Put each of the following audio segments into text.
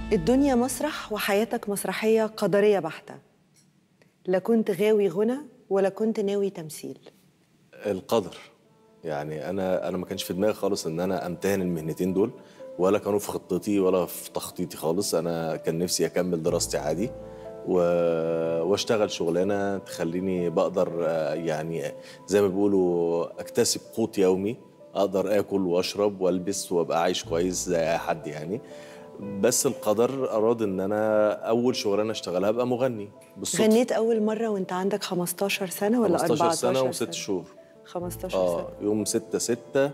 الدنيا مسرح وحياتك مسرحية قدرية بحتة لا كنت غاوي غنى ولا كنت ناوي تمثيل القدر يعني انا انا ما كانش في دماغي خالص ان انا امتهن المهنتين دول ولا كانوا في خطتي ولا في تخطيطي خالص انا كان نفسي اكمل دراستي عادي و... واشتغل شغلانه تخليني بقدر آه، يعني زي ما بيقولوا اكتسب قوت يومي اقدر اكل واشرب والبس وابقى عايش كويس زي اي حد يعني بس القدر اراد ان انا اول شغلانه اشتغلها ابقى مغني بالصدفه غنيت أول مرة وأنت عندك 15 سنة ولا 15 14 سنه وست شهور 15 اه سنة يوم 6 6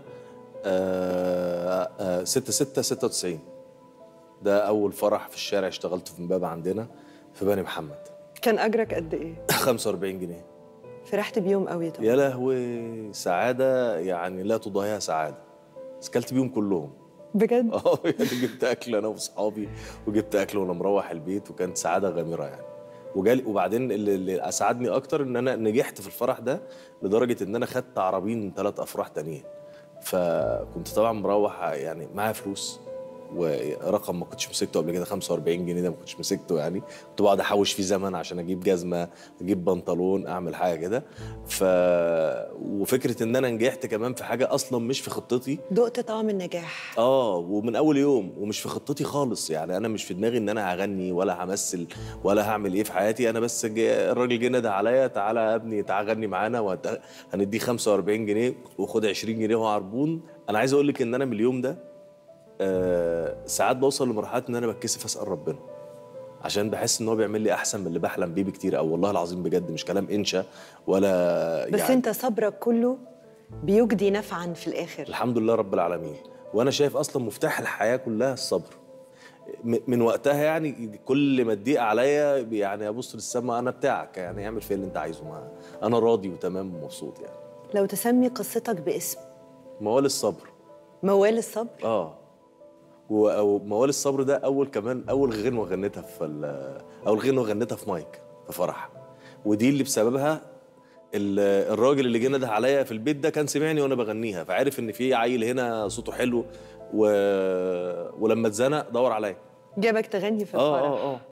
آه آه 6 6 96 ده اول فرح في الشارع اشتغلته في امبابه عندنا في بني محمد كان أجرك قد إيه؟ 45 جنيه فرحت بيوم قوي طبعا يا لهوي سعاده يعني لا تضاهيها سعاده بس كلت بيهم كلهم بجد؟ اه يعني جبت اكل انا واصحابي وجبت اكل وانا مروح البيت وكانت سعاده غامره يعني وجالي وبعدين اللي, اللي اسعدني اكتر ان انا نجحت في الفرح ده لدرجه ان انا خدت عربين من ثلاث افراح تانيين فكنت طبعا مروح يعني معايا فلوس ورقم ما كنتش مسكته قبل كده 45 جنيه ده ما كنتش مسكته يعني كنت بقعد احوش فيه زمن عشان اجيب جزمه اجيب بنطلون اعمل حاجه كده ف وفكره ان انا نجحت كمان في حاجه اصلا مش في خطتي دقت طعم النجاح اه ومن اول يوم ومش في خطتي خالص يعني انا مش في دماغي ان انا هغني ولا همثل ولا هعمل ايه في حياتي انا بس جي الراجل جه نادى عليا تعالى يا ابني تعالى غني معانا وهنديه 45 جنيه وخد 20 جنيه وهو عربون انا عايز اقول لك ان انا من اليوم ده آه ساعات بوصل لمرحله ان انا بتكسف اسال ربنا عشان بحس ان هو بيعمل لي احسن من اللي بحلم بيه بكتير او والله العظيم بجد مش كلام انشا ولا بس يعني أنت صبرك كله بيجدي نفعا في الآخر الحمد لله رب العالمين وانا شايف اصلا مفتاح الحياه كلها الصبر م- من وقتها يعني كل ما تضيق عليا يعني ابص للسما انا بتاعك يعني اعمل فيا اللي انت عايزه ما انا راضي وتمام ومبسوط يعني لو تسمي قصتك باسم موال الصبر موال الصبر اه و- وموال الصبر ده اول كمان اول غنوه غنيتها في ال- اول غنوه غنيتها في مايك في فرح ودي اللي بسببها ال- الراجل اللي جه نده عليا في البيت ده كان سمعني وانا بغنيها فعرف ان في عيل هنا صوته حلو و... ولما اتزنق دور عليا جابك تغني في اه الفرح اه اه